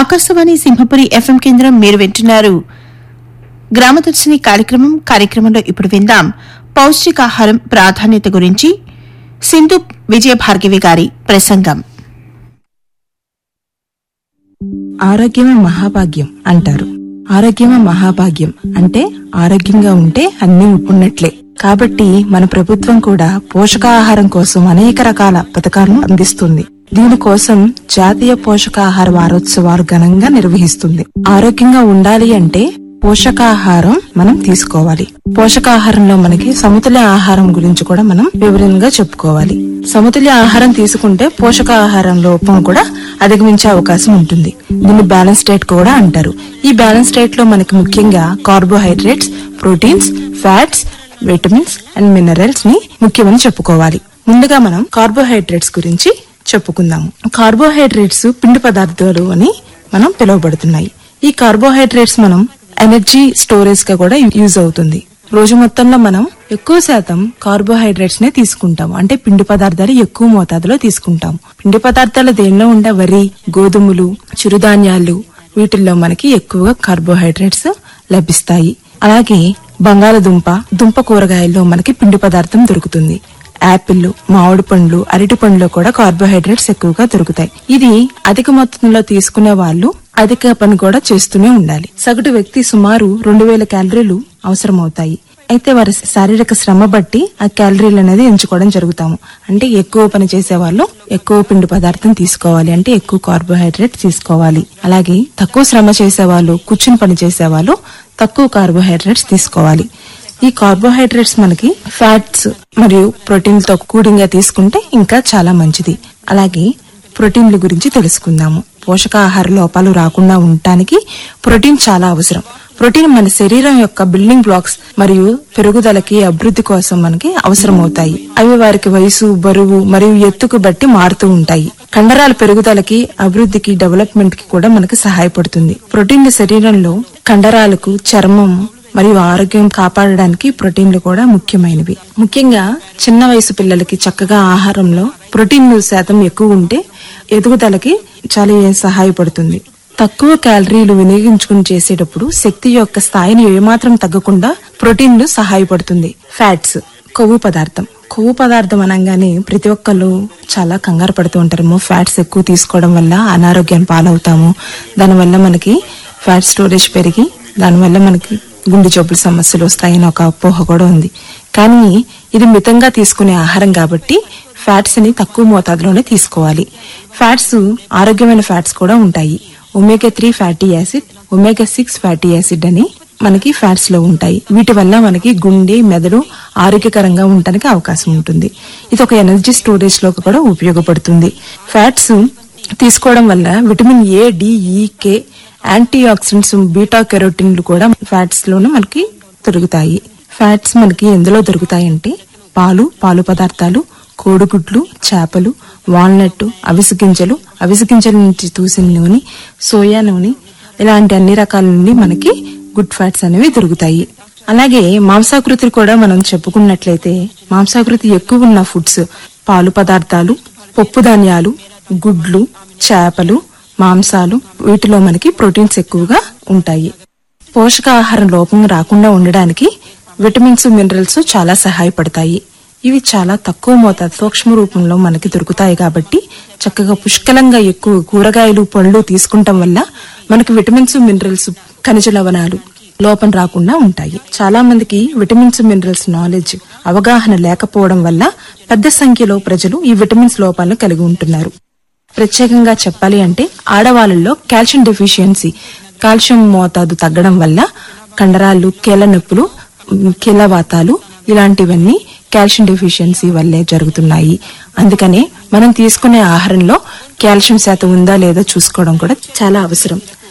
Akashvani Simhapuri FM కేంద్రం మీరు వింటున్నారు గ్రామదర్శిని కార్యక్రమం కార్యక్రమంలో ఇప్పుడు విందాం పౌష్టికాహారం ప్రాధాన్యత గురించి సింధు విజయభార్గవి గారి ప్రసంగం ఆరోగ్యమే మహాభాగ్యం అంటారు ఆరోగ్యమే మహాభాగ్యం అంటే ఆరోగ్యంగా ఉంటే అన్ని ఉన్నట్లే కాబట్టి మన ప్రభుత్వం కూడా పోషకాహారం కోసం అనేక రకాల పథకాలను అందిస్తుంది దీనికోసం జాతీయ పోషకాహార వారోత్సవాలు ఘనంగా నిర్వహిస్తుంది ఆరోగ్యంగా ఉండాలి అంటే పోషకాహారం మనం తీసుకోవాలి పోషకాహారంలో మనకి సమతుల్య ఆహారం గురించి కూడా మనం వివరంగా చెప్పుకోవాలి సమతుల్య ఆహారం తీసుకుంటే పోషకాహారం లోపం కూడా అధిగమించే అవకాశం ఉంటుంది దీన్ని బ్యాలెన్స్ డైట్ కూడా అంటారు ఈ బ్యాలెన్స్ డైట్ లో మనకి ముఖ్యంగా carbohydrates proteins fats vitamins and minerals ని ముఖ్యమని చెప్పుకోవాలి ముందుగా మనం కార్బోహైడ్రేట్స్ గురించి చెప్పుకుందాము కార్బోహైడ్రేట్స్ పిండి పదార్థాలు అని మనం పిలువబడుతున్నాయి ఈ కార్బోహైడ్రేట్స్ మనం ఎనర్జీ స్టోరేజ్ గా కూడా యూజ్ అవుతుంది రోజు మొత్తంలో మనం ఎక్కువ శాతం కార్బోహైడ్రేట్స్ నే తీసుకుంటాం అంటే పిండి పదార్థాలు ఎక్కువ మోతాదులో తీసుకుంటాం పిండి పదార్థాలు దేనిలో ఉండే వరి గోధుమలు చిరుధాన్యాలు వీటిల్లో మనకి ఎక్కువగా కార్బోహైడ్రేట్స్ లభిస్తాయి అలాగే బంగాళదుంప దుంప కూరగాయల్లో మనకి పిండి పదార్థం దొరుకుతుంది యాపిల్ మామిడి పండ్లు అరటి పండ్లు కూడా కార్బోహైడ్రేట్స్ ఎక్కువగా దొరుకుతాయి ఇది అధిక మొత్తంలో తీసుకునే వాళ్ళు అధిక పని కూడా చేస్తూనే ఉండాలి సగటు వ్యక్తి సుమారు రెండు వేల క్యాలరీలు అవసరమవుతాయి అయితే వారి శారీరక శ్రమ బట్టి ఆ క్యాలరీలు అనేది ఎంచుకోవడం జరుగుతాము అంటే ఎక్కువ పని చేసే వాళ్ళు ఎక్కువ పిండి పదార్థం తీసుకోవాలి అంటే ఎక్కువ కార్బోహైడ్రేట్ తీసుకోవాలి అలాగే తక్కువ శ్రమ చేసే వాళ్ళు కూర్చుని పని చేసే వాళ్ళు తక్కువ కార్బోహైడ్రేట్స్ తీసుకోవాలి ఈ కార్బోహైడ్రేట్స్ మనకి ఫ్యాట్స్ మరియు ప్రోటీన్ తో కూడింగా తీసుకుంటే ఇంకా చాలా మంచిది అలాగే ప్రోటీన్ల గురించి తెలుసుకుందాము పోషకాహార లోపాలు రాకుండా ఉండటానికి ప్రోటీన్ చాలా అవసరం ప్రోటీన్ మన శరీరం యొక్క బిల్డింగ్ బ్లాక్స్ మరియు పెరుగుదలకి అభివృద్ధి కోసం మనకి అవసరమవుతాయి అవి వారికి వయసు బరువు మరియు ఎత్తుకు బట్టి మారుతూ ఉంటాయి కండరాల పెరుగుదలకి అభివృద్ధికి డెవలప్మెంట్ కి కూడా మనకి సహాయపడుతుంది ప్రోటీన్లు శరీరంలో కండరాలకు చర్మం మరియు ఆరోగ్యం కాపాడడానికి ప్రోటీన్లు కూడా ముఖ్యమైనవి ముఖ్యంగా చిన్న వయసు పిల్లలకి చక్కగా ఆహారంలో ప్రోటీన్ శాతం ఎక్కువ ఉంటే ఎదుగుదలకి చాలా సహాయపడుతుంది తక్కువ క్యాలరీలు వినియోగించుకుని చేసేటప్పుడు శక్తి యొక్క స్థాయిని ఏమాత్రం తగ్గకుండా ప్రోటీన్లు సహాయపడుతుంది ఫ్యాట్స్ కొవ్వు పదార్థం కొవ్వు పదార్థం అనగానే ప్రతి ఒక్కళ్ళు చాలా కంగారు పడుతూ ఉంటారు ఫ్యాట్స్ ఎక్కువ తీసుకోవడం వల్ల అనారోగ్యం పాలవుతాము దానివల్ల మనకి ఫ్యాట్ స్టోరేజ్ పెరిగి దానివల్ల మనకి గుండె జబ్బుల సమస్యలు వస్తాయని ఒక అపోహ కూడా ఉంది కానీ ఇది మితంగా తీసుకునే ఆహారం కాబట్టి ఫ్యాట్స్ ని తక్కువ మోతాదులోనే తీసుకోవాలి ఫ్యాట్స్ ఆరోగ్యమైన ఫ్యాట్స్ కూడా ఉంటాయి omega three fatty acid omega six fatty acid అని మనకి ఫ్యాట్స్ లో ఉంటాయి వీటి వల్ల మనకి గుండె మెదడు ఆరోగ్యకరంగా ఉండడానికి అవకాశం ఉంటుంది ఇది ఒక ఎనర్జీ స్టోరేజ్ లో కూడా ఉపయోగపడుతుంది ఫ్యాట్స్ తీసుకోవడం వల్ల vitamin A D E K antioxidants beta కెరోటిన్లు కూడా ఫ్యాట్స్ లోనే మనకి దొరుకుతాయి ఫ్యాట్స్ మనకి ఎందులో దొరుకుతాయంటే పాలు పాలు పదార్థాలు కోడిగుడ్లు చేపలు వాల్నట్ అవిసె గింజలు అవిసె గింజల నుంచి తూసిన నూనె సోయా నూనె ఇలాంటి అన్ని రకాల నుండి మనకి గుడ్ ఫ్యాట్స్ అనేవి దొరుకుతాయి అలాగే మాంసాకృతి కూడా మనం చెప్పుకున్నట్లయితే మాంసాకృతి ఎక్కువ ఉన్న ఫుడ్స్ పాలు పదార్థాలు పప్పు ధాన్యాలు గుడ్లు చేపలు మాంసాలు వీటిలో మనకి ప్రోటీన్స్ ఎక్కువగా ఉంటాయి పోషకాహారం లోపం రాకుండా ఉండడానికి విటమిన్స్ మినరల్స్ చాలా సహాయపడతాయి ఇవి చాలా తక్కువ మోతాదు సూక్ష్మ రూపంలో మనకి దొరుకుతాయి కాబట్టి చక్కగా పుష్కలంగా ఎక్కువ కూరగాయలు పళ్ళు తీసుకుంటాం వల్ల మనకి విటమిన్స్ మినరల్స్ ఖనిజ లవణాలు లోపం రాకుండా ఉంటాయి చాలా మందికి విటమిన్స్ మినరల్స్ నాలెడ్జ్ అవగాహన లేకపోవడం వల్ల పెద్ద సంఖ్యలో ప్రజలు ఈ విటమిన్స్ లోపాలను కలిగి ఉంటున్నారు ప్రత్యేకంగా చెప్పాలి అంటే ఆడవాళ్ళలో కాల్షియం డెఫిషియన్సీ కాల్షియం మోతాదు తగ్గడం వల్ల కండరాలు కీళ్ళ నొప్పులు కీళ్ళవాతాలు ఇలాంటివన్నీ కాల్షియం డెఫిషియన్సీ వల్లే జరుగుతున్నాయి అందుకనే మనం తీసుకునే ఆహారంలో కాల్షియం శాతం ఉందా లేదా చూసుకోవడం కూడా చాలా అవసరం